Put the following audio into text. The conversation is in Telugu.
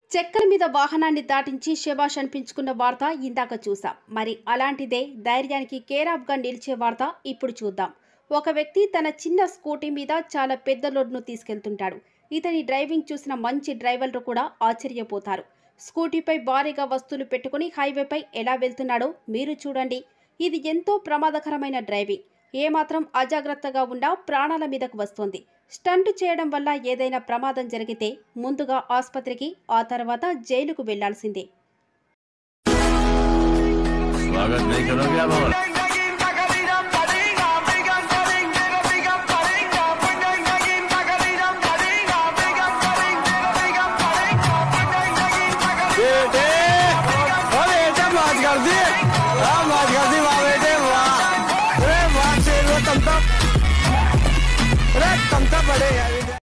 చెక్కల మీద వాహనాన్ని దాటించి శబాష్ అనిపించుకున్న వార్త ఇందాక చూసాం మరి అలాంటిదే ధైర్యానికి కేరాఫ్గా నిలిచే వార్త ఇప్పుడు చూద్దాం ఒక వ్యక్తి తన చిన్న స్కూటీ మీద చాలా పెద్ద లోడ్ను తీసుకెళ్తుంటాడు ఇతని డ్రైవింగ్ చూసిన మంచి డ్రైవర్లు కూడా ఆశ్చర్యపోతారు స్కూటీపై భారీగా వస్తువులు పెట్టుకుని హైవేపై ఎలా వెళ్తున్నాడో మీరు చూడండి ఇది ఎంతో ప్రమాదకరమైన డ్రైవింగ్ ఏమాత్రం అజాగ్రత్తగా ఉన్నా ప్రాణాల మీదకు వస్తుంది స్టంట్ చేయడం వల్ల ఏదైనా ప్రమాదం జరిగితే ముందుగా ఆసుపత్రికి ఆ తర్వాత జైలుకు వెళ్లాల్సిందే स्वागत नहीं करोगे आप हमारा